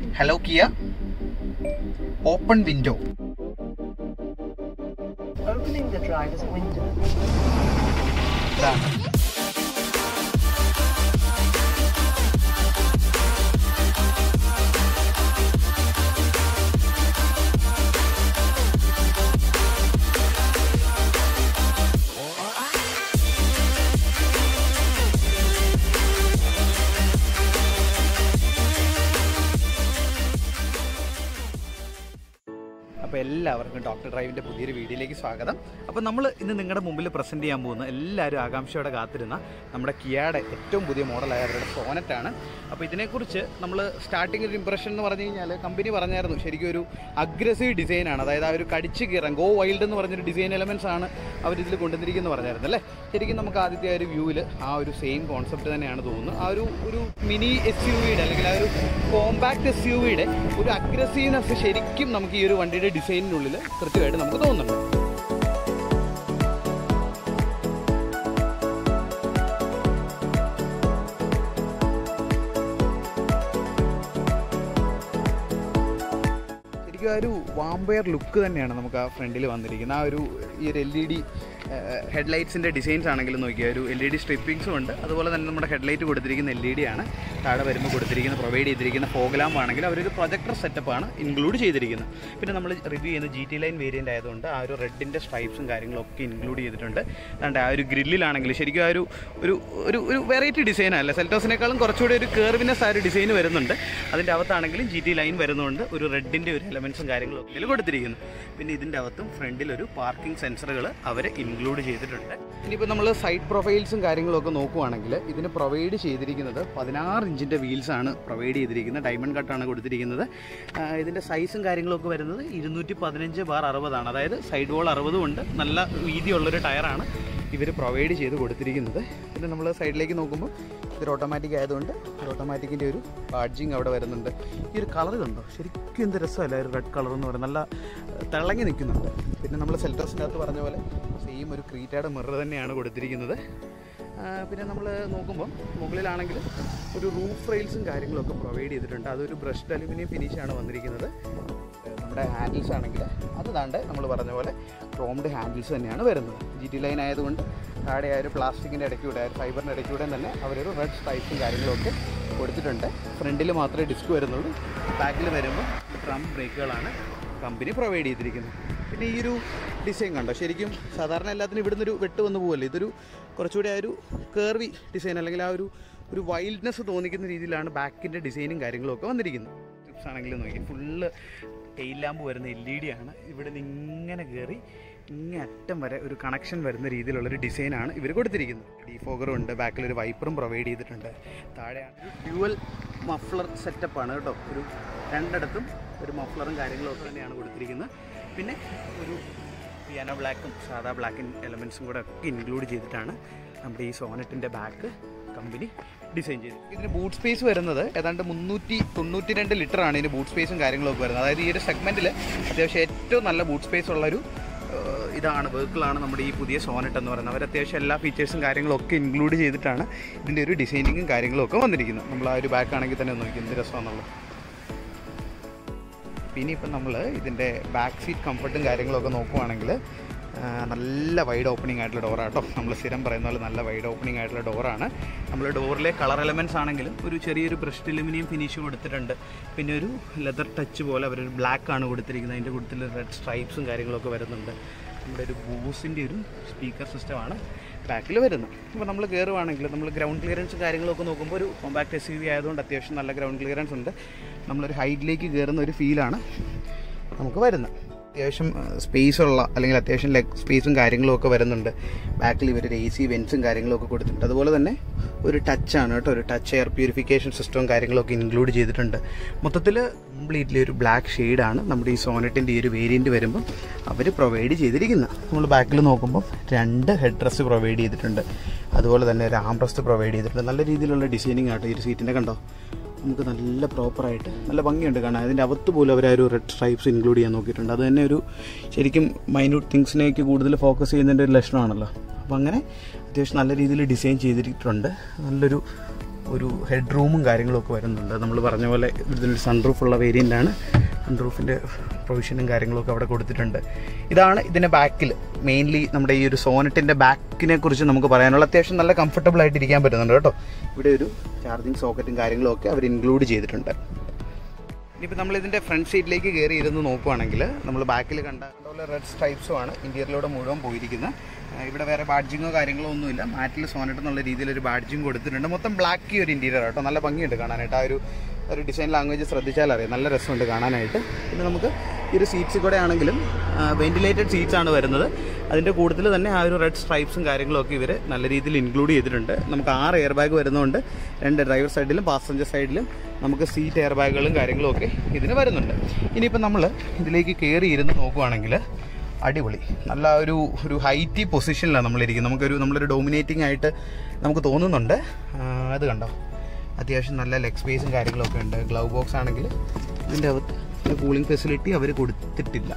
Hello Kia open window Opening the driver's window. ഇതാണ് അപ്പോൾ എല്ലാവർക്കും ഡോക്ടർ ഡ്രൈവിൻ്റെ പുതിയൊരു വീഡിയോയിലേക്ക് സ്വാഗതം അപ്പോൾ നമ്മൾ ഇന്ന് നിങ്ങളുടെ മുമ്പിൽ പ്രസൻറ്റ് ചെയ്യാൻ പോകുന്ന എല്ലാവരും ആകാംക്ഷയോടെ കാത്തിരുന്ന നമ്മുടെ കിയയുടെ ഏറ്റവും പുതിയ മോഡലായ അവരുടെ സോനറ്റാണ് അപ്പോൾ ഇതിനെക്കുറിച്ച് നമ്മൾ സ്റ്റാർട്ടിംഗ് ഒരു ഇമ്പ്രഷൻ എന്ന് പറഞ്ഞു കഴിഞ്ഞാൽ കമ്പനി പറഞ്ഞായിരുന്നു ശരിക്കും ഒരു അഗ്രസീവ് ഡിസൈനാണ് അതായത് ആ ഒരു കടിച്ച് കീറാൻ ഗോ വൈൽഡ് എന്ന് പറഞ്ഞൊരു ഡിസൈൻ എലമെൻറ്റ്സ് ആണ് അവരിതിൽ കൊണ്ടുവന്നിരിക്കുന്നത് പറഞ്ഞായിരുന്നു അല്ലേ ശരിക്കും നമുക്ക് ആദ്യത്തെ ആ ഒരു വ്യൂവിൽ ആ ഒരു സെയിം കോൺസെപ്റ്റ് തന്നെയാണ് തോന്നുന്നത് ആ ഒരു ഒരു മിനി എസ് യു വിയുടെ അല്ലെങ്കിൽ ആ ഒരു കോമ്പാക്ട് എസ് യു വിയുടെ ഒരു അഗ്രസീവ്നെസ് ശരിക്കും നമുക്ക് ഈ ഒരു വണ്ടിയുടെ ഡിസൈനിനുള്ളിൽ കൃത്യമായിട്ട് നമുക്ക് തോന്നുന്നുണ്ട് ശരിക്കും ആ ഒരു വാമ്പയർ ലുക്ക് തന്നെയാണ് നമുക്ക് ആ ഫ്രണ്ടിൽ വന്നിരിക്കുന്നത് ആ ഒരു ഈ ഒരു എൽ ഇ ഡി ഹെഡ്ലൈറ്റ്സിൻ്റെ ഡിസൈൻസ് ആണെങ്കിലും നോക്കിയാൽ ഒരു എൽ ഇ ഡി സ്ട്രിപ്പിങ്സും ഉണ്ട് അതുപോലെ തന്നെ നമ്മുടെ ഹെഡ്ലൈറ്റ് കൊടുത്തിരിക്കുന്ന എൽ ഇ ഡി ആണ് താഴെ വരുമ്പോൾ കൊടുത്തിരിക്കുന്ന പ്രൊവൈഡ് ചെയ്തിരിക്കുന്ന ഫോഗ്ലാമ്പ് ആണെങ്കിൽ അവരൊരു പ്രൊജക്ടർ സെറ്റപ്പാണ് ഇൻക്ലൂഡ് ചെയ്തിരിക്കുന്നത് പിന്നെ നമ്മൾ റിവ്യൂ ചെയ്യുന്ന ജി ടി ലൈൻ വേരിയൻ്റ് ആയതുകൊണ്ട് ആ ഒരു റെഡിൻ്റെ സ്ട്രൈപ്സും കാര്യങ്ങളും ഒക്കെ ഇൻക്ലൂഡ് ചെയ്തിട്ടുണ്ട് അതുകൊണ്ട് ആ ഒരു ഗ്രില്ലിലാണെങ്കിൽ ശരിക്കും ആ ഒരു ഒരു ഒരു ഒരു വെറൈറ്റി ഡിസൈനല്ല സെൽറ്റോസിനേക്കാളും കുറച്ചുകൂടി ഒരു കേർവിനെസ് ആ ഒരു ഡിസൈൻ വരുന്നുണ്ട് അതിൻ്റെ അകത്താണെങ്കിലും ജി ടി ലൈൻ വരുന്നതുകൊണ്ട് ഒരു റെഡിൻ്റെ ഒരു എലമെൻസും കാര്യങ്ങളും ഒക്കെ ഇതിൽ കൊടുത്തിരിക്കുന്നു പിന്നെ ഇതിൻ്റെ അകത്തും ഫ്രണ്ടിൽ ഒരു പാർക്കിംഗ് സെൻസറുകൾ അവർ ഇൻക്ലൂഡ് ചെയ്തിട്ടുണ്ട് ഇനിയിപ്പോൾ നമ്മൾ സൈഡ് പ്രൊഫൈൽസും കാര്യങ്ങളും ഒക്കെ നോക്കുവാണെങ്കിൽ ഇതിന് പ്രൊവൈഡ് ചെയ്തിരിക്കുന്നത് പതിനാറ് ഇഞ്ചിൻ്റെ വീൽസാണ് പ്രൊവൈഡ് ചെയ്തിരിക്കുന്നത് ഡയമണ്ട് കട്ടാണ് കൊടുത്തിരിക്കുന്നത് ആ, ഇതിൻ്റെ സൈസും കാര്യങ്ങളൊക്കെ വരുന്നത് ഇരുന്നൂറ്റി പതിനഞ്ച് ബാർ അറുപതാണ് അതായത് സൈഡ് വോൾ അറുപതും ഉണ്ട് നല്ല വീതിയുള്ളൊരു ടയറാണ് ഇവർ പ്രൊവൈഡ് ചെയ്ത് കൊടുത്തിരിക്കുന്നത് പിന്നെ നമ്മൾ സൈഡിലേക്ക് നോക്കുമ്പോൾ ഇതൊരു ഓട്ടോമാറ്റിക് ആയതുകൊണ്ട് ഒരു ഓട്ടോമാറ്റിക്കിൻ്റെ ഒരു ബാഡ്ജിങ് അവിടെ വരുന്നുണ്ട് ഈ ഒരു കളർ കണ്ടോ ശരിക്കും എന്ത് രസമല്ല ഒരു റെഡ് കളർ എന്ന് പറയുന്നത് നല്ല ഏഹ്, തിളങ്ങി നിൽക്കുന്നുണ്ട് പിന്നെ നമ്മൾ സെൽറ്റോസിൻ്റെ അകത്ത് പറഞ്ഞ പോലെ സെയിം ഒരു ക്രീറ്റയുടെ മിറർ തന്നെയാണ് കൊടുത്തിരിക്കുന്നത് ആ, പിന്നെ നമ്മൾ നോക്കുമ്പോൾ മുകളിലാണെങ്കിൽ ഒരു റൂഫ് റെയിൽസും കാര്യങ്ങളൊക്കെ പ്രൊവൈഡ് ചെയ്തിട്ടുണ്ട് അതൊരു ബ്രഷ്ഡ് അലുമിനിയം ഫിനിഷാണ് വന്നിരിക്കുന്നത് ഏഹ്, നമ്മുടെ ഹാൻഡിൽസ് ആണെങ്കിൽ അത് താണ്ട് നമ്മൾ പറഞ്ഞ പോലെ ക്രോംഡ് ഹാൻഡിൽസ് തന്നെയാണ് വരുന്നത് ജി ടി ലൈൻ ആയതുകൊണ്ട് താഴെ ആ ഒരു പ്ലാസ്റ്റിക്കിൻ്റെ ഇടയ്ക്കൂടെ ആ ഒരു ഫൈബറിൻ്റെ ഇടയ്ക്കൂടെ തന്നെ അവരൊരു റെഡ് സ്ട്രൈപ്സും കാര്യങ്ങളൊക്കെ കൊടുത്തിട്ടുണ്ട് ഫ്രണ്ടിൽ മാത്രമേ ഡിസ്ക് വരുന്നുള്ളൂ ബാക്കിൽ വരുമ്പോൾ ഡ്രം ബ്രേക്കുകളാണ് കമ്പനി പ്രൊവൈഡ് ചെയ്തിരിക്കുന്നത് പിന്നെ ഈ ഒരു ഡിസൈൻ കണ്ടോ ശരിക്കും സാധാരണ എല്ലാത്തിനും ഇവിടുന്ന് ഒരു വെട്ട് വന്ന് പോകല്ലേ ഇതൊരു കുറച്ചുകൂടി ആ ഒരു കേർവി ഡിസൈൻ അല്ലെങ്കിൽ ആ ഒരു ഒരു വൈൽഡ്നെസ് തോന്നിക്കുന്ന രീതിയിലാണ് ബാക്കിൻ്റെ ഡിസൈനും കാര്യങ്ങളും ഒക്കെ വന്നിരിക്കുന്നത് സ്ട്രിപ്സ് ആണെങ്കിലും നോക്കി ഫുള്ള് ടെയിൽ ലാമ്പ് വരുന്ന എൽ ഇ ഡി ആണ് ഇവിടെ നിന്ന് ഇങ്ങനെ കയറി ഇങ്ങേ അറ്റം വരെ ഒരു കണക്ഷൻ വരുന്ന രീതിയിലുള്ളൊരു ഡിസൈനാണ് ഇവർ കൊടുത്തിരിക്കുന്നത് ഡീഫോഗറും ഉണ്ട് ബാക്കിൽ ഒരു വൈപ്പറും പ്രൊവൈഡ് ചെയ്തിട്ടുണ്ട് താഴെയാണ് ഒരു ഡ്യുവൽ മഫ്ലർ സെറ്റപ്പാണ് കേട്ടോ ഒരു രണ്ടിടത്തും ഒരു മഫ്ലറും കാര്യങ്ങളും ഒക്കെ തന്നെയാണ് കൊടുത്തിരിക്കുന്നത് പിന്നെ ഒരു പിയാനോ ബ്ലാക്കും സാധാ ബ്ലാക്ക് എലമെൻസും കൂടെ ഒക്കെ ഇൻക്ലൂഡ് ചെയ്തിട്ടാണ് നമ്മുടെ ഈ സോനറ്റിൻ്റെ ബാക്ക് കമ്പനി ഡിസൈൻ ചെയ്തത് ഇതിന് ബൂട്ട് സ്പേസ് വരുന്നത് ഏതാണ്ട് മുന്നൂറ്റി തൊണ്ണൂറ്റി രണ്ട് ലിറ്ററാണ് ഇതിന് ബൂട്ട് സ്പേസും കാര്യങ്ങളൊക്കെ വരുന്നത് അതായത് ഈ ഒരു സെഗ്മെൻറ്റിൽ അത്യാവശ്യം ഏറ്റവും നല്ല ബൂട്ട് സ്പേസ് ഉള്ളൊരു ഏഹ്, ഇതാണ് വെഹിക്കിളാണ് നമ്മുടെ ഈ പുതിയ സോനറ്റ് എന്ന് പറയുന്നത് അവർ അത്യാവശ്യം എല്ലാ ഫീച്ചേഴ്സും കാര്യങ്ങളും ഒക്കെ ഇൻക്ലൂഡ് ചെയ്തിട്ടാണ് ഇതിൻ്റെ ഒരു ഡിസൈനിങ്ങും കാര്യങ്ങളും ഒക്കെ വന്നിരിക്കുന്നത് നമ്മൾ ആ ഒരു ബാക്ക് ആണെങ്കിൽ തന്നെ ഒന്ന് നോക്കി എന്ത് രസമാണെന്നുള്ളത് പിന്നെ ഇപ്പം നമ്മൾ ഇതിൻ്റെ ബാക്ക് സീറ്റ് കംഫർട്ടും കാര്യങ്ങളൊക്കെ നോക്കുവാണെങ്കിൽ ആ, നല്ല വൈഡ് ഓപ്പണിംഗ് ആയിട്ടുള്ള ഡോറാണ് കേട്ടോ നമ്മൾ സ്ഥിരം പറയുന്ന പോലെ നല്ല വൈഡ് ഓപ്പണിംഗ് ആയിട്ടുള്ള ഡോറാണ് നമ്മൾ ഡോറിലെ കളർ എലമെൻറ്റ്സ് ആണെങ്കിലും ഒരു ചെറിയൊരു ബ്രഷ്ഡ് അലുമിനിയം ഫിനിഷ് കൊടുത്തിട്ടുണ്ട് പിന്നെ ഒരു ലെതർ ടച്ച് പോലെ അവരൊരു ബ്ലാക്ക് ആണ് കൊടുത്തിരിക്കുന്നത് അതിൻ്റെ കൂട്ടത്തിൽ റെഡ് സ്ട്രൈപ്സും കാര്യങ്ങളൊക്കെ വരുന്നുണ്ട് നമ്മുടെ ഒരു ബൂസിൻ്റെ ഒരു സ്പീക്കർ സിസ്റ്റമാണ് ബാക്കിൽ വരുന്നത് ഇപ്പോൾ നമ്മൾ കയറുവാണെങ്കിൽ നമ്മൾ ഗ്രൗണ്ട് ക്ലിയറൻസ് കാര്യങ്ങളൊക്കെ നോക്കുമ്പോൾ ഒരു കോമ്പാക്ട് എസ് യു വി ആയതുകൊണ്ട് അത്യാവശ്യം നല്ല ഗ്രൗണ്ട് ക്ലിയറൻസ് ഉണ്ട് നമ്മളൊരു ഹൈറ്റിലേക്ക് കയറുന്ന ഒരു ഫീലാണ് നമുക്ക് വരുന്നത് അത്യാവശ്യം സ്പേസ് ഉള്ള അല്ലെങ്കിൽ അത്യാവശ്യം ലെഗ് സ്പേസും കാര്യങ്ങളും ഒക്കെ വരുന്നുണ്ട് ബാക്കിൽ ഇവർ എ സി വെൻസും കാര്യങ്ങളും ഒക്കെ കൊടുത്തിട്ടുണ്ട് അതുപോലെ തന്നെ ഒരു ടച്ചാണ് കേട്ടോ ഒരു ടച്ച് എയർ പ്യൂരിഫിക്കേഷൻ സിസ്റ്റവും കാര്യങ്ങളൊക്കെ ഇൻക്ലൂഡ് ചെയ്തിട്ടുണ്ട് മൊത്തത്തിൽ കംപ്ലീറ്റ്ലി ഒരു ബ്ലാക്ക് ഷെയ്ഡാണ് നമ്മുടെ ഈ സോനറ്റിൻ്റെ ഈ ഒരു വേരിയൻറ്റ് വരുമ്പോൾ അവർ പ്രൊവൈഡ് ചെയ്തിരിക്കുന്നത് നമ്മൾ ബാക്കിൽ നോക്കുമ്പോൾ രണ്ട് ഹെഡ് റെസ്റ്റ് പ്രൊവൈഡ് ചെയ്തിട്ടുണ്ട് അതുപോലെ തന്നെ ഒരു ആംബ്രസ്റ്റ് പ്രൊവൈഡ് ചെയ്തിട്ടുണ്ട് നല്ല രീതിയിലുള്ള ഡിസൈനിങ് ആട്ടോ ഈ ഒരു സീറ്റിൻ്റെ കണ്ടോ നമുക്ക് നല്ല പ്രോപ്പറായിട്ട് നല്ല ഭംഗിയുണ്ട് കാണാൻ അതിൻ്റെ അകത്ത് പോലും അവർ ആ ഒരു റെഡ് സ്ട്രൈപ്സ് ഇൻക്ലൂഡ് ചെയ്യാൻ നോക്കിയിട്ടുണ്ട് അത് തന്നെ ഒരു ശരിക്കും മൈന്യൂട്ട് തിങ്സിനേക്ക് കൂടുതൽ ഫോക്കസ് ചെയ്യുന്നതിൻ്റെ ഒരു ലക്ഷണമാണല്ലോ അപ്പോൾ അങ്ങനെ അത്യാവശ്യം നല്ല രീതിയിൽ ഡിസൈൻ ചെയ്തിട്ടുണ്ട് നല്ലൊരു ഒരു ഹെഡ് റൂമും കാര്യങ്ങളും ഒക്കെ വരുന്നുണ്ട് നമ്മൾ പറഞ്ഞ പോലെ ഇതിൽ സൺറൂഫുള്ള വേരിയൻ്റാണ് സൺറൂഫിൻ്റെ പ്രൊവിഷനും കാര്യങ്ങളൊക്കെ അവിടെ കൊടുത്തിട്ടുണ്ട് ഇതാണ് ഇതിൻ്റെ ബാക്കിൽ മെയിൻലി നമ്മുടെ ഈ ഒരു സോനറ്റിൻ്റെ ബാക്കിനെ കുറിച്ച് നമുക്ക് പറയാനുള്ള അത്യാവശ്യം നല്ല കംഫർട്ടബിൾ ആയിട്ട് ഇരിക്കാൻ പറ്റുന്നുണ്ട് കേട്ടോ ഇവിടെ ഒരു ചാർജിങ് സോക്കറ്റും കാര്യങ്ങളും ഒക്കെ അവർ ഇൻക്ലൂഡ് ചെയ്തിട്ടുണ്ട് ഇനിയിപ്പോൾ നമ്മൾ ഇതിൻ്റെ ഫ്രണ്ട് സീറ്റിലേക്ക് കയറി ഇരുന്ന് നോക്കുവാണെങ്കിൽ നമ്മൾ ബാക്കിൽ കണ്ട പോലെ റെഡ് സ്ട്രൈപ്സും ആണ് ഇന്ത്യയിലൂടെ മുഴുവൻ പോയിരിക്കുന്നത് ആ, ഇവിടെ വേറെ ബാഡ്ജിങ്ങോ കാര്യങ്ങളോ ഒന്നുമില്ല മാറ്റിൽ സോനറ്റ് എന്നുള്ള രീതിയിൽ ഒരു ബാഡ്ജിങ് കൊടുത്തിട്ടുണ്ട് മൊത്തം ബ്ലാക്ക് ഒരു ഇൻറ്റീരിയർ കേട്ടോ നല്ല ഭംഗിയുണ്ട് കാണാനായിട്ട് ആ ഒരു ഒരു ഡിസൈൻ ലാംഗ്വേജ് ശ്രദ്ധിച്ചാൽ അറിയാം നല്ല രസമുണ്ട് കാണാനായിട്ട് പിന്നെ നമുക്ക് ഈ ഒരു സീറ്റ്സ് കൂടെ ആണെങ്കിലും വെന്റിലേറ്റഡ് സീറ്റ്സ് ആണ് വരുന്നത് അതിൻ്റെ കൂട്ടത്തിൽ തന്നെ ആ ഒരു റെഡ് സ്ട്രൈപ്സും കാര്യങ്ങളും ഒക്കെ ഇവർ നല്ല രീതിയിൽ ഇൻക്ലൂഡ് ചെയ്തിട്ടുണ്ട് നമുക്ക് ആറ് എയർ ബാഗ് വരുന്നതുകൊണ്ട് രണ്ട് ഡ്രൈവർ സൈഡിലും പാസഞ്ചർ സൈഡിലും നമുക്ക് സീറ്റ് എയർ ബാഗുകളും കാര്യങ്ങളും ഒക്കെ ഇതിന് വരുന്നുണ്ട് ഇനിയിപ്പോൾ നമ്മൾ ഇതിലേക്ക് കയറി ഇരുന്ന് നോക്കുവാണെങ്കിൽ അടിപൊളി നല്ല ഒരു ഒരു ഹൈറ്റി പൊസിഷനിലാണ് നമ്മളിരിക്കുന്നത് നമുക്കൊരു നമ്മളൊരു ഡോമിനേറ്റിംഗ് ആയിട്ട് നമുക്ക് തോന്നുന്നുണ്ട് ആ, അത് കണ്ടോ അത്യാവശ്യം നല്ല ലെഗ് സ്പേസും കാര്യങ്ങളൊക്കെ ഉണ്ട് ഗ്ലൗ ബോക്സ് ആണെങ്കിൽ ഇതിൻ്റെ അകത്ത് കൂളിംഗ് ഫെസിലിറ്റി അവർ കൊടുത്തിട്ടില്ല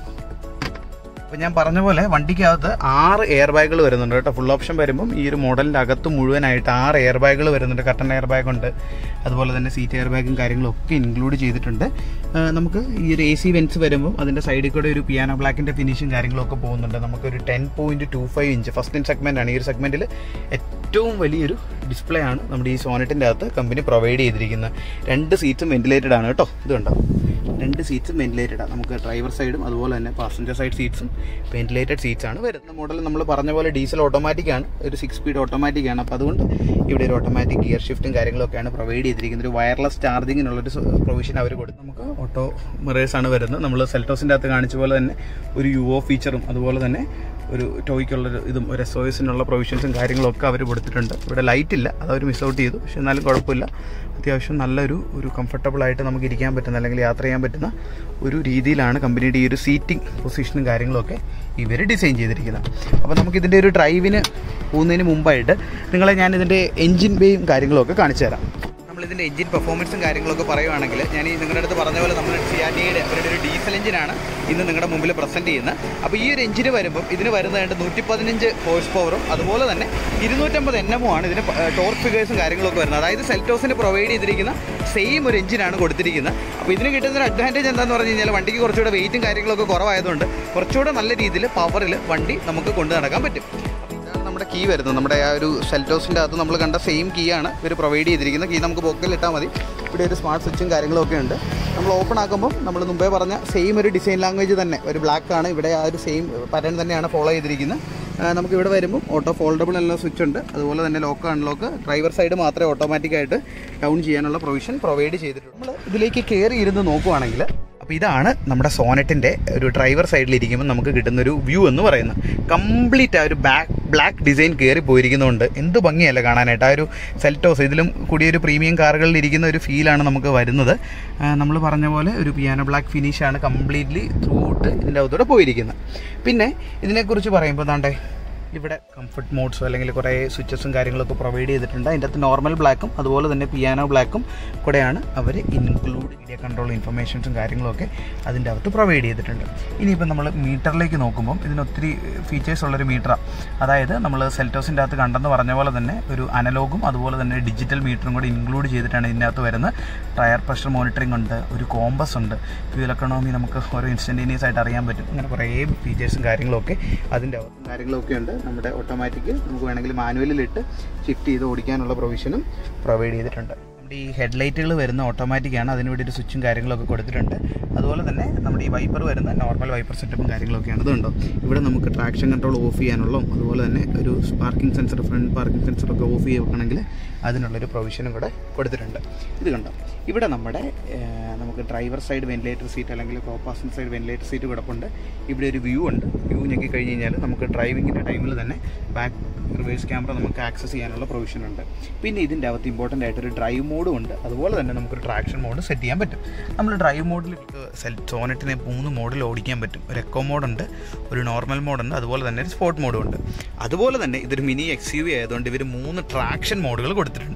അപ്പോൾ ഞാൻ പറഞ്ഞ പോലെ വണ്ടിക്കകത്ത് ആറ് എയർ ബാഗുകൾ വരുന്നുണ്ട് കേട്ടോ ഫുൾ ഓപ്ഷൻ വരുമ്പം ഈ ഒരു മോഡലിൻ്റെ അകത്ത് മുഴുവനായിട്ട് ആറ് എയർ ബാഗുകൾ വരുന്നുണ്ട് കട്ടൺ എയർ ബാഗ് ഉണ്ട് അതുപോലെ തന്നെ സീറ്റ് എയർ ബാഗും കാര്യങ്ങളും ഒക്കെ ഇൻക്ലൂഡ് ചെയ്തിട്ടുണ്ട് ആ, നമുക്ക് ഈ ഒരു എ സി വെൻസ് വരുമ്പോൾ അതിൻ്റെ സൈഡിൽ കൂടെ ഒരു പിയാനോ ബ്ലാക്കിൻ്റെ ഫിനിഷും കാര്യങ്ങളൊക്കെ പോകുന്നുണ്ട് നമുക്കൊരു ten point two five inch first in segment ആണ് ഈ ഒരു സെഗ്മെൻറ്റിൽ ഏറ്റവും വലിയൊരു ഡിസ്പ്ലേ ആണ് നമ്മുടെ ഈ സോനറ്റിൻ്റെ അകത്ത് കമ്പനി പ്രൊവൈഡ് ചെയ്തിരിക്കുന്നത് രണ്ട് സീറ്റ്സും വെന്റിലേറ്റഡ് ആണ് കേട്ടോ ഇത് കണ്ടോ രണ്ട് സീറ്റ്സും വെന്റിലേറ്റഡ് ആണ് നമുക്ക് ഡ്രൈവർ സൈഡും അതുപോലെ തന്നെ പാസഞ്ചർ സൈഡ് സീറ്റ്സും വെന്റിലേറ്റഡ് സീറ്റ്സ് ആണ് വരുന്ന മോഡൽ നമ്മൾ പറഞ്ഞ പോലെ ഡീസൽ ഓട്ടോമാറ്റിക് ആണ് ഒരു സിക്സ് സ്പീഡ് ഓട്ടോമാറ്റിക് ആണ് അപ്പോൾ അതുകൊണ്ട് ഇവിടെ ഒരു ഓട്ടോമാറ്റിക് ഗിയർ ഷിഫ്റ്റും കാര്യങ്ങളൊക്കെയാണ് പ്രൊവൈഡ് ചെയ്തിരിക്കുന്നത് ഒരു വയർലെസ് ചാർജിങ്ങിനുള്ളൊരു പ്രൊവിഷൻ അവർ കൊടുത്തു നമുക്ക് ഓട്ടോ മിറേഴ്സ് ആണ് വരുന്നത് നമ്മൾ സെൽറ്റോസിൻ്റെ അകത്ത് കാണിച്ച പോലെ തന്നെ ഒരു യു ഒ ഫീച്ചറും അതുപോലെ തന്നെ ഒരു ടോയ്ക്കുള്ളൊരു ഇതും ഒരു എസ് ഒ എസിനുള്ള പ്രൊവിഷൻസും കാര്യങ്ങളൊക്കെ അവർ കൊടുത്തിട്ടുണ്ട് ഇവിടെ ലൈറ്റ് ഇല്ല അത് അവർ മിസ് ഔട്ട് ചെയ്തു പക്ഷെ എന്നാലും കുഴപ്പമില്ല അത്യാവശ്യം നല്ലൊരു ഒരു കംഫർട്ടബിൾ ആയിട്ട് നമുക്ക് ഇരിക്കാൻ പറ്റുന്ന അല്ലെങ്കിൽ യാത്ര ചെയ്യാൻ പറ്റുന്ന ഒരു രീതിയിലാണ് കമ്പനിയുടെ ഈ ഒരു സീറ്റിംഗ് പൊസിഷനും കാര്യങ്ങളൊക്കെ ഇവർ ഡിസൈൻ ചെയ്തിരിക്കുന്നത് അപ്പോൾ നമുക്കിതിൻ്റെ ഒരു ഡ്രൈവിന് പോകുന്നതിന് മുമ്പായിട്ട് നിങ്ങളെ ഞാൻ ഇതിൻ്റെ എൻജിൻ ബേയും കാര്യങ്ങളൊക്കെ കാണിച്ചു തരാം നമ്മളിതിൻ്റെ എഞ്ചിൻ പെർഫോമൻസും കാര്യങ്ങളൊക്കെ പറയുവാണെങ്കിൽ ഞാൻ ഈ നിങ്ങളുടെ അടുത്ത് പറഞ്ഞ പോലെ നമ്മൾ സിയാറ്റിയുടെ അവരുടെ ഒരു ഡീസൽ എഞ്ചിനാണ് ഇന്ന് നിങ്ങളുടെ മുമ്പിൽ പ്രസൻറ്റ് ചെയ്യുന്നത് അപ്പോൾ ഈ ഒരു എഞ്ചിന് വരുമ്പോൾ ഇതിന് വരുന്നതായിട്ട് നൂറ്റി പതിനഞ്ച് ഹോഴ്സ് പവറും അതുപോലെ തന്നെ ഇരുന്നൂറ്റമ്പത് എൻ എമ്മും ആണ് ഇതിന് ടോർക്ക് ഫിഗേഴ്സും കാര്യങ്ങളൊക്കെ വരുന്നത് അതായത് സെൽറ്റോസിന് പ്രൊവൈഡ് ചെയ്തിരിക്കുന്ന സെയിം ഒരു എഞ്ചിനാണ് കൊടുത്തിരിക്കുന്നത് അപ്പോൾ ഇതിന് കിട്ടുന്ന ഒരു അഡ്വാൻറ്റേജ് എന്താണെന്ന് പറഞ്ഞു കഴിഞ്ഞാൽ വണ്ടിക്ക് കുറച്ചുകൂടെ വെയിറ്റും കാര്യങ്ങളൊക്കെ കുറവായതുകൊണ്ട് കുറച്ചുകൂടെ നല്ല രീതിയിൽ പവറിൽ വണ്ടി നമുക്ക് കൊണ്ടു നടക്കാൻ പറ്റും ഇതാണ് നമ്മുടെ കീ വരുന്നത് നമ്മുടെ ആ ഒരു സെൽറ്റോസിൻ്റെ അകത്ത് നമ്മൾ കണ്ട സെയിം കീ ആണ് ഇവർ പ്രൊവൈഡ് ചെയ്തിരിക്കുന്നത് കീ നമുക്ക് പോക്കറ്റിൽ ഇട്ടാൽ മതി ഇവിടെ ഒരു സ്മാർട്ട് സ്വിച്ചും കാര്യങ്ങളൊക്കെ ഉണ്ട് നമ്മൾ ഓപ്പൺ ആക്കുമ്പോൾ നമ്മൾ മുമ്പേ പറഞ്ഞ സെയിം ഒരു ഡിസൈൻ ലാംഗ്വേജ് തന്നെ ഒരു ബ്ലാക്ക് ആണ് ഇവിടെ ആ ഒരു സെയിം പാറ്റേൺ തന്നെയാണ് ഫോളോ ചെയ്തിരിക്കുന്നത് ആ, നമുക്ക് ഇവിടെ വരുമ്പോൾ ഓട്ടോ ഫോൾഡബിൾ എല്ലാം സ്വിച്ച് ഉണ്ട് അതുപോലെ തന്നെ ലോക്ക് അൺലോക്ക് ഡ്രൈവർ സൈഡ് മാത്രമേ ഓട്ടോമാറ്റിക്കായിട്ട് ഡൗൺ ചെയ്യാനുള്ള പ്രൊവിഷൻ പ്രൊവൈഡ് ചെയ്തിട്ടുണ്ട് നമ്മൾ ഇതിലേക്ക് കയറി ഇരുന്ന് നോക്കുവാണെങ്കിൽ അപ്പോൾ ഇതാണ് നമ്മുടെ സോനറ്റിൻ്റെ ഒരു ഡ്രൈവർ സൈഡിലിരിക്കുമ്പോൾ നമുക്ക് കിട്ടുന്ന ഒരു വ്യൂ എന്ന് പറയുന്നത് കംപ്ലീറ്റ് ആ ഒരു ബാക്ക് ബ്ലാക്ക് ഡിസൈൻ കയറി പോയിരിക്കുന്നതുകൊണ്ട് എന്ത് ഭംഗിയല്ല കാണാനായിട്ട് ആ ഒരു സെൽറ്റോസ് ഇതിലും കൂടിയൊരു പ്രീമിയം കാറുകളിൽ ഇരിക്കുന്ന ഒരു ഫീലാണ് നമുക്ക് വരുന്നത് നമ്മൾ പറഞ്ഞ പോലെ ഒരു പിയാനോ ബ്ലാക്ക് ഫിനിഷാണ് കംപ്ലീറ്റ്ലി ത്രൂ ഔട്ട് ഇതിൻ്റെ അകത്തൂടെ പോയിരിക്കുന്നത് പിന്നെ ഇതിനെക്കുറിച്ച് പറയുമ്പോൾ താണ്ടേ ഇവിടെ കംഫർട്ട് മോഡ്സോ അല്ലെങ്കിൽ കുറേ സ്വിച്ചസും കാര്യങ്ങളൊക്കെ പ്രൊവൈഡ് ചെയ്തിട്ടുണ്ട് അതിൻ്റെ അകത്ത് നോർമൽ ബ്ലാക്കും അതുപോലെ തന്നെ പിയാനോ ബ്ലാക്കും കൂടെയാണ് അവർ ഇൻക്ലൂഡ് മീഡിയ കൺട്രോൾ ഇൻഫർമേഷൻസും കാര്യങ്ങളൊക്കെ അതിൻ്റെ അകത്ത് പ്രൊവൈഡ് ചെയ്തിട്ടുണ്ട് ഇനിയിപ്പോൾ നമ്മൾ മീറ്ററിലേക്ക് നോക്കുമ്പം ഇതിന് ഒത്തിരി ഫീച്ചേഴ്സ് ഉള്ളൊരു മീറ്ററാണ് അതായത് നമ്മൾ സെൽറ്റോസിൻ്റെ അകത്ത് കണ്ടെന്ന് പറഞ്ഞ പോലെ തന്നെ ഒരു അനലോഗും അതുപോലെ തന്നെ ഡിജിറ്റൽ മീറ്ററും കൂടി ഇൻക്ലൂഡ് ചെയ്തിട്ടാണ് ഇതിൻ്റെ അകത്ത് വരുന്നത് ടയർ പ്രഷർ മോണിറ്ററിംഗ് ഉണ്ട് ഒരു കോമ്പസ് ഉണ്ട് ഫ്യൂൽ എക്കണോമി നമുക്ക് ഓരോ ഇൻസ്റ്റൻറ്റേനിയസ് ആയിട്ട് അറിയാൻ പറ്റും അങ്ങനെ കുറേ ഫീച്ചേഴ്സും കാര്യങ്ങളൊക്കെ അതിൻ്റെ അകത്തും കാര്യങ്ങളൊക്കെ ഉണ്ട് നമ്മുടെ ഓട്ടോമാറ്റിക് നമുക്ക് വേണമെങ്കിൽ മാനുവലിലിട്ട് ഷിഫ്റ്റ് ചെയ്ത് ഓടിക്കാനുള്ള പ്രൊവിഷനും പ്രൊവൈഡ് ചെയ്തിട്ടുണ്ട് നമ്മുടെ ഈ ഹെഡ്ലൈറ്റുകൾ വരുന്ന ഓട്ടോമാറ്റിക്കാണ് അതിന് വേണ്ടി ഒരു സ്വിച്ചും കാര്യങ്ങളൊക്കെ കൊടുത്തിട്ടുണ്ട് അതുപോലെ തന്നെ നമ്മുടെ ഈ വൈപ്പർ വരുന്ന നോർമൽ വൈപ്പർ സെറ്റപ്പും കാര്യങ്ങളൊക്കെയാണ് ഇതുണ്ടോ ഇവിടെ നമുക്ക് ട്രാക്ഷൻ കൺട്രോൾ ഓഫ് ചെയ്യാനുള്ള അതുപോലെ തന്നെ ഒരു പാർക്കിംഗ് സെൻസർ ഫ്രണ്ട് പാർക്കിംഗ് സെൻസറൊക്കെ ഓഫ് ചെയ്യണമെങ്കിൽ അതിനുള്ളൊരു പ്രൊവിഷനും കൂടെ കൊടുത്തിട്ടുണ്ട് ഇത് കണ്ടോ ഇവിടെ നമ്മുടെ ഏർ, നമുക്ക് ഡ്രൈവർ സൈഡ് വെന്റിലേറ്റർ സീറ്റ് അല്ലെങ്കിൽ co passenger side ventilator seat കിടപ്പുണ്ട് ഇവിടെ ഒരു വ്യൂ ഉണ്ട് വ്യൂ ഞെക്കി കഴിഞ്ഞ് കഴിഞ്ഞാൽ നമുക്ക് ഡ്രൈവിങ്ങിൻ്റെ ടൈമിൽ തന്നെ ബാക്ക് റിവേഴ്സ് ക്യാമറ നമുക്ക് ആക്സസ് ചെയ്യാനുള്ള പ്രൊവിഷൻ ഉണ്ട് പിന്നെ ഇതിൻ്റെ അകത്ത് ഇമ്പോർട്ടൻ്റ് ആയിട്ടൊരു ഡ്രൈവ് മോഡും ഉണ്ട് അതുപോലെ തന്നെ നമുക്കൊരു ട്രാക്ഷൻ മോഡ് സെറ്റ് ചെയ്യാൻ പറ്റും നമ്മൾ ഡ്രൈവ് മോഡിൽ സെൽ സോനറ്റിനെ മൂന്ന് മോഡിൽ ഓടിക്കാൻ പറ്റും ഒരു എക്കോ മോഡുണ്ട് ഒരു നോർമൽ മോഡുണ്ട് അതുപോലെ തന്നെ ഒരു സ്പോർട്ട് മോഡും ഉണ്ട് അതുപോലെ തന്നെ ഇതൊരു മിനി എക്സ് യു വി ആയതുകൊണ്ട് ഇവർ മൂന്ന് ട്രാക്ഷൻ മോഡുകൾ കൊടുത്തിട്ടുണ്ട്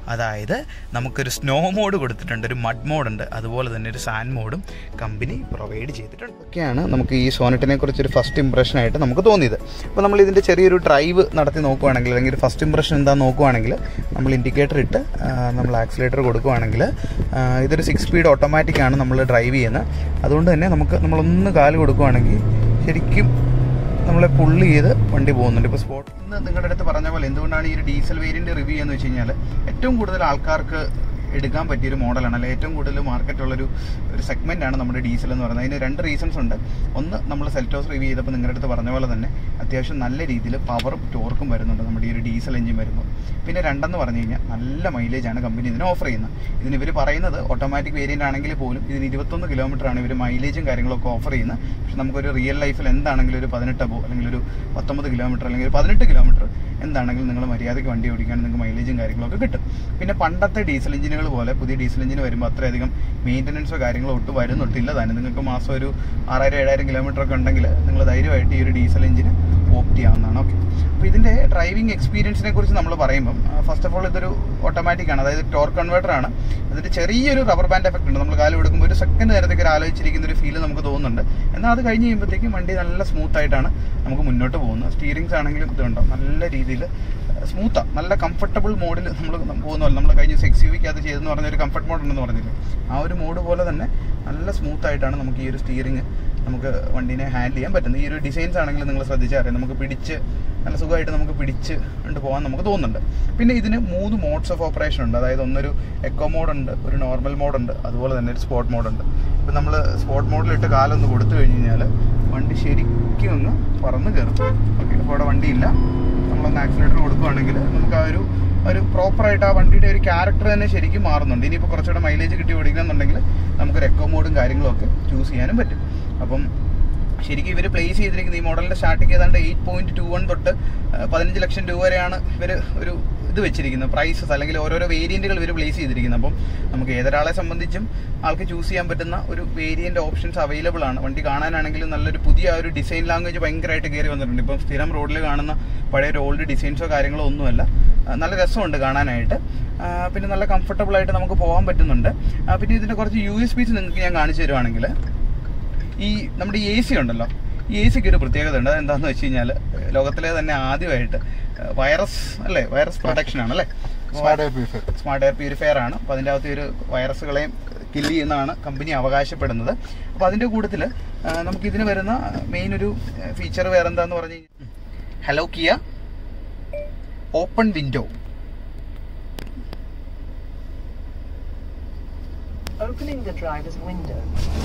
അതായത് നമുക്കൊരു സ്നോ മോഡ് കൊടുത്തിട്ടുണ്ട് ഒരു മഡ് മോഡുണ്ട് അതുപോലെ തന്നെ ഒരു സാൻഡ് മോഡും കമ്പനി പ്രൊവൈഡ് ചെയ്തിട്ടുണ്ട് ഒക്കെയാണ് നമുക്ക് ഈ സോനറ്റിനെ കുറിച്ചൊരു ഫസ്റ്റ് ഇമ്പ്രഷൻ ആയിട്ട് നമുക്ക് തോന്നിയത് അപ്പോൾ നമ്മൾ ഇതിൻ്റെ ചെറിയൊരു ഡ്രൈവ് നടത്തി നോക്കുവാണെങ്കിൽ അല്ലെങ്കിൽ ഫസ്റ്റ് ഇമ്പ്രഷൻ എന്താ നോക്കുവാണെങ്കിൽ നമ്മൾ ഇൻഡിക്കേറ്റർ ഇട്ട് ആ, നമ്മൾ ആക്സിലേറ്റർ കൊടുക്കുവാണെങ്കിൽ ആ, ഇതൊരു സിക്സ് സ്പീഡ് ഓട്ടോമാറ്റിക് ആണ് നമ്മൾ ഡ്രൈവ് ചെയ്യുന്നത് അതുകൊണ്ട് തന്നെ നമുക്ക് നമ്മളൊന്ന് കാല് കൊടുക്കുവാണെങ്കിൽ ശരിക്കും നമ്മളെ പുള്ള് ചെയ്ത് വണ്ടി പോകുന്നുണ്ട് ഇപ്പോൾ സ്പോട്ട് ഇന്ന് നിങ്ങളുടെ അടുത്ത് പറഞ്ഞ പോലെ എന്തുകൊണ്ടാണ് ഈ ഒരു ഡീസൽ വേരിയന്റ് റിവ്യൂ എന്ന് വെച്ച് കഴിഞ്ഞാൽ ഏറ്റവും കൂടുതൽ ആൾക്കാർക്ക് എടുക്കാൻ പറ്റിയൊരു മോഡലാണ് അല്ലെ ഏറ്റവും കൂടുതൽ മാർക്കറ്റുള്ളൊരു ഒരു സെഗ്മെന്റ് ആണ് നമ്മുടെ ഡീസൽ എന്ന് പറയുന്നത് അതിന് രണ്ട് റീസൺസ് ഉണ്ട് ഒന്ന് നമ്മൾ സെൽറ്റോസ് റിവ്യൂ ചെയ്തപ്പോൾ നിങ്ങളുടെ അടുത്ത് പറഞ്ഞ പോലെ തന്നെ അത്യാവശ്യം നല്ല രീതിയിൽ പവറും ടോർക്കും വരുന്നുണ്ട് നമ്മുടെ ഈ ഒരു ഡീസൽ എഞ്ചിൻ വരുമ്പോൾ പിന്നെ രണ്ടെന്ന് പറഞ്ഞു കഴിഞ്ഞാൽ നല്ല മൈലേജ് ആണ് കമ്പനി ഇതിന് ഓഫർ ചെയ്യുന്നത് ഇതിന് ഇവർ പറയുന്നത് ഓട്ടോമാറ്റിക് വേരിയന്റ് ആണെങ്കിൽ പോലും ഇതിന് ഇരുപത്തൊന്ന് കിലോമീറ്റർ ആണ് ഇവർ മൈലേജും കാര്യങ്ങളൊക്കെ ഓഫർ ചെയ്യുന്നത് പക്ഷെ നമുക്കൊരു റിയൽ ലൈഫിൽ എന്താണെങ്കിലും ഒരു പതിനെട്ടപ്പോ അല്ലെങ്കിൽ ഒരു പത്തൊമ്പത് കിലോമീറ്റർ അല്ലെങ്കിൽ ഒരു പതിനെട്ട് കിലോമീറ്റർ എന്താണെങ്കിലും നിങ്ങൾ മര്യാദയ്ക്ക് വണ്ടി ഓടിക്കുകയാണെങ്കിൽ നിങ്ങൾക്ക് മൈലേജും കാര്യങ്ങളൊക്കെ കിട്ടും പിന്നെ പണ്ടത്തെ ഡീസൽ എഞ്ചിനുകൾ പോലെ പുതിയ ഡീസൽ എഞ്ചിന് വരുമ്പോൾ അത്രയധികം മെയിൻ്റനൻസോ കാര്യങ്ങളോ ഒട്ടും വരുന്നൊട്ടില്ല തന്നെ നിങ്ങൾക്ക് മാസം ഒരു ആറായിരം ഏഴായിരം കിലോമീറ്റർ ഒക്കെ ഉണ്ടെങ്കിൽ നിങ്ങൾ ധൈര്യമായിട്ട് ഈ ഒരു ഡീസൽ എഞ്ചിന് ഓപ്റ്റ് ചെയ്യാവുന്നതാണ് ഓക്കെ അപ്പോൾ ഇതിൻ്റെ ഡ്രൈവിംഗ് എക്സ്പീരിയൻസിനെ കുറിച്ച് നമ്മൾ പറയുമ്പം ഫസ്റ്റ് ഓഫ് ഓൾ ഇതൊരു ഓട്ടോമാറ്റിക് ആണ് അതായത് ടോർക്ക് കൺവേർട്ടർ ആണ് അതിൻ്റെ ചെറിയൊരു റബ്ബർ ബാൻഡ് എഫക്റ്റ് ഉണ്ട് നമ്മൾ കാല് കൊടുക്കുമ്പോൾ ഒരു സെക്കൻഡ് നേരത്തേക്ക് ഒരു ആലോചിച്ചിരിക്കുന്ന ഒരു ഫീൽ നമുക്ക് തോന്നുന്നുണ്ട് എന്നാൽ അത് കഴിഞ്ഞ് കഴിയുമ്പോഴത്തേക്കും വണ്ടി നല്ല സ്മൂത്ത് ആയിട്ടാണ് നമുക്ക് മുന്നോട്ട് പോകുന്നത് സ്റ്റീറിങ്സ് ആണെങ്കിലും ഇതുണ്ടോ നല്ല രീതിയിൽ സ്മൂത്താണ് നല്ല കംഫർട്ടബിൾ മോഡിൽ നമ്മൾ പോകുന്ന പോലെ നമ്മൾ കഴിഞ്ഞ സിക്സ് യു വിക്ക് അത് ചെയ്തെന്ന് പറഞ്ഞ ഒരു കംഫർട്ട് മോഡ് ഉണ്ടെന്ന് പറഞ്ഞില്ലേ ആ ഒരു മോഡ് പോലെ തന്നെ നല്ല സ്മൂത്ത് ആയിട്ടാണ് നമുക്ക് ഈ ഒരു സ്റ്റിയറിംഗ് നമുക്ക് വണ്ടീനെ ഹാൻഡിൽ ചെയ്യാൻ പറ്റുന്നത് ഈ ഒരു ഡിസൈൻസ് ആണെങ്കിലും നിങ്ങൾ ശ്രദ്ധിച്ചാൽ അറിയാം നമുക്ക് പിടിച്ച് നല്ല സുഖമായിട്ട് നമുക്ക് പിടിച്ച് കൊണ്ട് പോകാൻ നമുക്ക് തോന്നുന്നുണ്ട് പിന്നെ ഇതിന് മൂന്ന് മോഡ്സ് ഓഫ് ഓപ്പറേഷൻ ഉണ്ട് അതായത് ഒന്നൊരു എക്കോ മോഡുണ്ട് ഒരു നോർമൽ മോഡുണ്ട് അതുപോലെ തന്നെ ഒരു സ്പോർട്ട് മോഡുണ്ട് ഇപ്പം നമ്മൾ സ്പോർട്ട് മോഡിലിട്ട് കാലൊന്ന് കൊടുത്തു കഴിഞ്ഞ് കഴിഞ്ഞാൽ വണ്ടി ശരിക്കും ഒന്ന് പറന്ന് കയറും ഓക്കെ അപ്പോൾ അവിടെ വണ്ടിയില്ല നമ്മളൊന്ന് ആക്സിലേറ്റർ കൊടുക്കുകയാണെങ്കിൽ നമുക്ക് ആ ഒരു ഒരു പ്രോപ്പറായിട്ട് ആ വണ്ടിയുടെ ഒരു ക്യാരക്ടർ തന്നെ ശരിക്കും മാറുന്നുണ്ട് ഇനിയിപ്പോൾ കുറച്ചുകൂടെ മൈലേജ് കിട്ടി ഓടിക്കണമെന്നുണ്ടെങ്കിൽ നമുക്കൊരു എക്കോ മോഡും കാര്യങ്ങളും ഒക്കെ ചൂസ് ചെയ്യാനും പറ്റും അപ്പം ശരിക്കും ഇവർ പ്ലേസ് ചെയ്തിരിക്കുന്ന ഈ മോഡലിന്റെ സ്റ്റാർട്ടിങ് ഏതാണ്ട് എയ്റ്റ് പോയിന്റ് ടു വൺ തൊട്ട് ആ, പതിനഞ്ച് ലക്ഷം രൂപ വരെയാണ് ഇവർ ഒരു ഇത് വെച്ചിരിക്കുന്നത് പ്രൈസസ് അല്ലെങ്കിൽ ഓരോരോ വേരിയന്റുകൾ ഇവർ പ്ലേസ് ചെയ്തിരിക്കുന്നത് അപ്പം നമുക്ക് ഏതൊരാളെ സംബന്ധിച്ചും ആൾക്ക് ചൂസ് ചെയ്യാൻ പറ്റുന്ന ഒരു വേരിയന്റ് ഓപ്ഷൻസ് അവൈലബിൾ ആണ് വണ്ടി കാണാനാണെങ്കിലും നല്ലൊരു പുതിയ ഒരു ഡിസൈൻ ലാംഗ്വേജ് ഭയങ്കരമായിട്ട് കയറി വന്നിട്ടുണ്ട് ഇപ്പം സ്ഥിരം റോഡിൽ കാണുന്ന പഴയ ഒരു ഓൾഡ് ഡിസൈൻസോ കാര്യങ്ങളോ ഒന്നുമല്ല ആ, നല്ല രസമുണ്ട് കാണാനായിട്ട് ആ, പിന്നെ നല്ല കംഫർട്ടബിൾ ആയിട്ട് നമുക്ക് പോകാൻ പറ്റുന്നുണ്ട് ആ, പിന്നെ ഇതിന്റെ കുറച്ച് യു എസ് പീസ് നിങ്ങൾക്ക് ഞാൻ കാണിച്ചു തരുവാണെങ്കിൽ ഈ നമ്മുടെ എ സി ഉണ്ടല്ലോ ഈ എ സിക്ക് ഒരു പ്രത്യേകത ഉണ്ട് അതെന്താണെന്ന് വെച്ച് കഴിഞ്ഞാൽ ലോകത്തിലെ തന്നെ ആദ്യമായിട്ട് വൈറസ് അല്ലേ വൈറസ് പ്രൊട്ടക്ഷൻ ആണ് അല്ലേ Smart air purifier. Smart air purifier ആണ് അപ്പോൾ അതിൻ്റെ അകത്ത് ഒരു വൈറസുകളെയും കില്ല് ചെയ്യുന്നതാണ് കമ്പനി അവകാശപ്പെടുന്നത് അപ്പോൾ അതിൻ്റെ കൂട്ടത്തിൽ നമുക്ക് ഇതിന് വരുന്ന മെയിൻ ഒരു ഫീച്ചർ വേറെ എന്താന്ന് പറഞ്ഞു കഴിഞ്ഞാൽ hello Kia open window Opening the driver's window.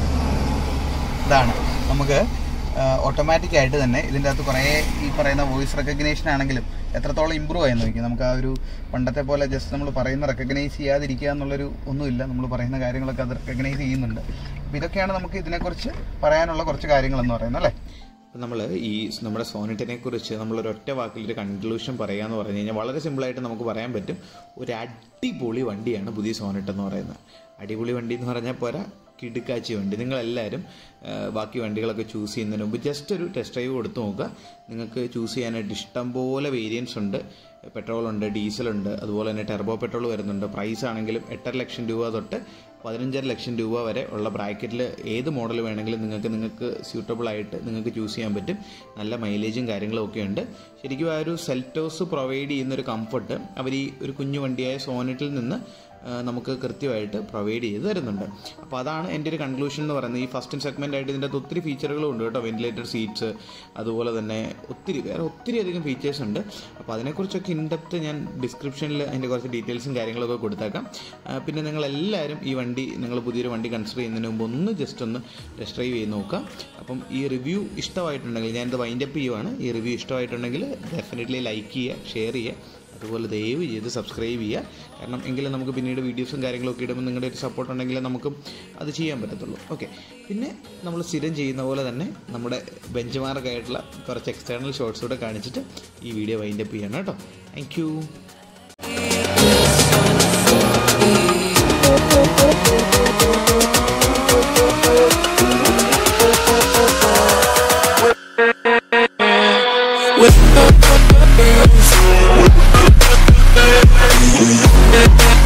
ഇതാണ് നമുക്ക് ഓട്ടോമാറ്റിക് ആയിട്ട് തന്നെ ഇതിൻ്റെ അകത്ത് കുറേ ഈ പറയുന്ന വോയിസ് റെക്കഗ്നേഷൻ ആണെങ്കിലും എത്രത്തോളം ഇമ്പ്രൂവ് ആയെന്ന് നോക്കി നമുക്ക് ആ ഒരു പണ്ടത്തെ പോലെ ജസ്റ്റ് നമ്മൾ പറയുന്ന റെക്കഗ്നൈസ് ചെയ്യാതിരിക്കുക എന്നുള്ളൊരു ഒന്നുമില്ല നമ്മൾ പറയുന്ന കാര്യങ്ങളൊക്കെ അത് റെക്കഗ്നൈസ് ചെയ്യുന്നുണ്ട് അപ്പോൾ ഇതൊക്കെയാണ് നമുക്ക് ഇതിനെക്കുറിച്ച് പറയാനുള്ള കുറച്ച് കാര്യങ്ങളെന്ന് പറയുന്നത് അല്ലേ അപ്പം നമ്മൾ ഈ നമ്മുടെ സോനറ്റിനെ കുറിച്ച് നമ്മളൊരു ഒറ്റ വാക്കിൽ ഒരു കൺക്ലൂഷൻ പറയാന്ന് പറഞ്ഞു കഴിഞ്ഞാൽ വളരെ സിമ്പിളായിട്ട് നമുക്ക് പറയാൻ പറ്റും ഒരു അടിപൊളി വണ്ടിയാണ് പുതിയ സോനറ്റ് എന്ന് പറയുന്നത് അടിപൊളി വണ്ടി എന്ന് പറഞ്ഞാൽ പോരാ കിടുക്കാച്ചി വണ്ടി നിങ്ങളെല്ലാവരും ആ, ബാക്കി വണ്ടികളൊക്കെ ചൂസ് ചെയ്യുന്നതിന് മുമ്പ് ജസ്റ്റ് ഒരു ടെസ്റ്റ് ഡ്രൈവ് കൊടുത്ത് നോക്കുക നിങ്ങൾക്ക് ചൂസ് ചെയ്യാനായിട്ട് ഇഷ്ടം പോലെ വേരിയൻസ് ഉണ്ട് പെട്രോൾ ഉണ്ട് ഡീസലുണ്ട് അതുപോലെ തന്നെ ടെർബോ പെട്രോൾ വരുന്നുണ്ട് പ്രൈസ് ആണെങ്കിലും എട്ടര ലക്ഷം രൂപ തൊട്ട് പതിനഞ്ചര ലക്ഷം രൂപ വരെ ഉള്ള ബ്രാക്കറ്റിൽ ഏത് മോഡൽ വേണമെങ്കിലും നിങ്ങൾക്ക് നിങ്ങൾക്ക് സ്യൂട്ടബിൾ ആയിട്ട് നിങ്ങൾക്ക് ചൂസ് ചെയ്യാൻ പറ്റും നല്ല മൈലേജും കാര്യങ്ങളും ഒക്കെ ഉണ്ട് ശരിക്കും ആ ഒരു സെൽറ്റോസ് പ്രൊവൈഡ് ചെയ്യുന്ന ഒരു കംഫർട്ട് അവർ ഈ ഒരു കുഞ്ഞു വണ്ടിയായ സോനറ്റിൽ നിന്ന് ആ, നമുക്ക് കൃത്യമായിട്ട് പ്രൊവൈഡ് ചെയ്ത് തരുന്നുണ്ട് അപ്പോൾ അതാണ് എൻ്റെ ഒരു കൺക്ലൂഷൻ എന്ന് പറയുന്നത് ഈ ഫസ്റ്റ് സെഗ്മെൻ്റ് ആയിട്ട് ഇതിൻ്റെ അകത്ത് ഒത്തിരി ഫീച്ചറുകളും ഉണ്ട് കേട്ടോ വെന്റിലേറ്റർ സീറ്റ്സ് അതുപോലെ തന്നെ ഒത്തിരി വേറെ ഒത്തിരി അധികം ഫീച്ചേഴ്സ് ഉണ്ട് അപ്പോൾ അതിനെക്കുറിച്ചൊക്കെ ഇൻഡെപ്ത് ഞാൻ ഡിസ്ക്രിപ്ഷനിൽ അതിൻ്റെ കുറച്ച് ഡീറ്റെയിൽസും കാര്യങ്ങളൊക്കെ കൊടുത്തേക്കാം ആ, പിന്നെ നിങ്ങളെല്ലാവരും ഈ വണ്ടി നിങ്ങൾ പുതിയൊരു വണ്ടി കൺസിഡർ ചെയ്യുന്നതിന് മുമ്പ് ഒന്ന് ജസ്റ്റ് ഒന്ന് ടെസ്റ്റ് ഡ്രൈവ് ചെയ്ത് നോക്കുക അപ്പം ഈ റിവ്യൂ ഇഷ്ടമായിട്ടുണ്ടെങ്കിൽ ഞാനിത് വൈൻഡപ്പ് ചെയ്യുവാണ് ഈ റിവ്യൂ ഇഷ്ടമായിട്ടുണ്ടെങ്കിൽ ഡെഫിനറ്റ്ലി ലൈക്ക് ചെയ്യുക ഷെയർ ചെയ്യുക അതുപോലെ ദയവ് ചെയ്ത് സബ്സ്ക്രൈബ് ചെയ്യുക കാരണം എങ്കിലും നമുക്ക് പിന്നീട് വീഡിയോസും കാര്യങ്ങളൊക്കെ ഇടുമ്പോൾ നിങ്ങളുടെ ഒരു സപ്പോർട്ട് ഉണ്ടെങ്കിൽ നമുക്കും അത് ചെയ്യാൻ പറ്റത്തുള്ളൂ ഓക്കെ പിന്നെ നമ്മൾ സ്ഥിരം ചെയ്യുന്ന പോലെ തന്നെ നമ്മുടെ ബെഞ്ച് മാർക്കായിട്ടുള്ള കുറച്ച് എക്സ്റ്റേണൽ ഷോർട്സ് കൂടെ കാണിച്ചിട്ട് ഈ വീഡിയോ വൈൻഡപ്പ് ചെയ്യണം കേട്ടോ താങ്ക് യു with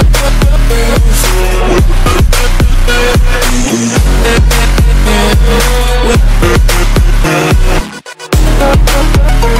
We'll